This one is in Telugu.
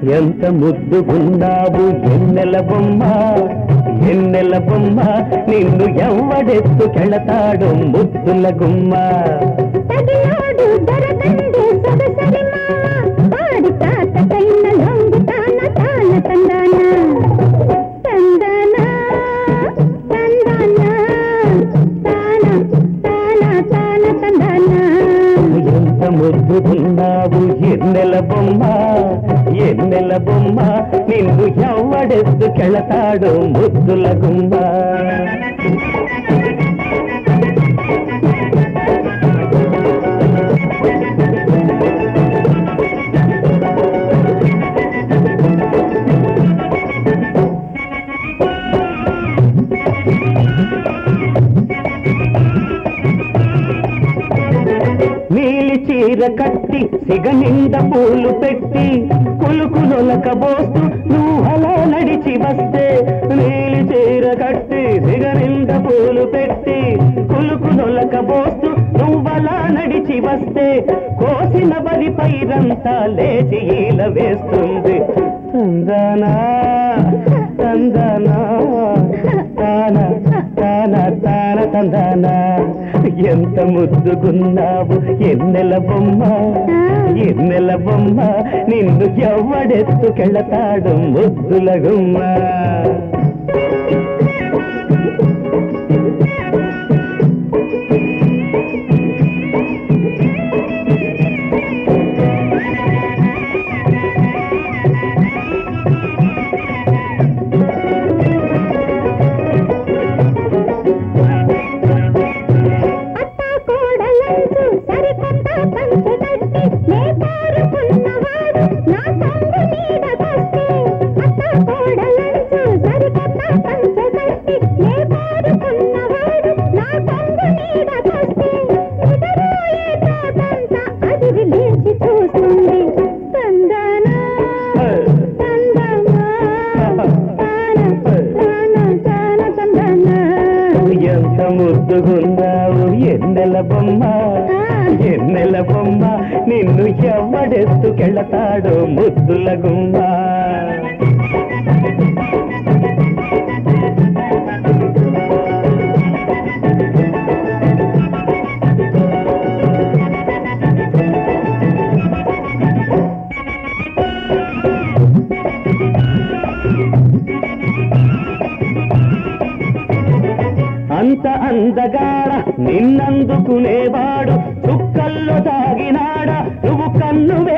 ఎంత ముద్దుగున్నావు ఎన్నెల బొమ్మ ఎన్నెల బొమ్మ నిన్ను ఎవడెత్తుకెళతాడు ముద్దుల గుమ్మ తగిలాడు దొరకండి సొగసరి మామ ఆడి తాత కైన లొంగు తాన తాన తందాన తందాన తందాన తాన తాన తాన తందాన ఎంత ముద్దుగున్నావు ఎన్నెల బొమ్మ ఎన్నెల బొమ్మ నిన్ను ఎవడెత్తుకెళతాడు ముద్దుల గుమ్మ నీలి చీర కట్టి సిగ నిండ పూలు పెట్టి కులుకు నొలకబోస్తూ నువ్వు అలా నడిచి వస్తే నీలి చీర కట్టి సిగ నిండ పూలు పెట్టి కులుకు నొలకబోస్తూ నువ్వలా నడిచి వస్తే కోసిన బలి పైరంతా లేచి ఈల వేస్తుంది తందనా తందనా తాన తాన తాన తందనా ఎంత ముద్దుగున్నావు ఎన్నెల బొమ్మ ఎన్నెల బొమ్మ నిన్ను ఎవడెత్తుకెళతాడు ముద్దుల గుమ్మ అత్త కోడలంచు సరికొత్త పంచె కట్టి నే పారుకున్నవాడు నా కొంగు నీడకొస్తే అత్త కోడలంచు సరికొత్త పంచె కట్టి నే పారుకున్నవాడు నా కొంగు నీడకొస్తే ఎదురోయే తోటంతా అదిరి లేచి చూస్తుంది తందనా తందనా తాన తాన తాన తందనా ఎంత ముద్దుగున్నావు ఎన్నెల బొమ్మ ఎన్నెల బొమ్మ నిన్ను ఎవడెత్తుకెళతాడు ముద్దుల గుమ్మ అంత అందగాడ నిన్నందుకునేవాడు చుక్కల్లో తాగినాడా నువ్వు కన్ను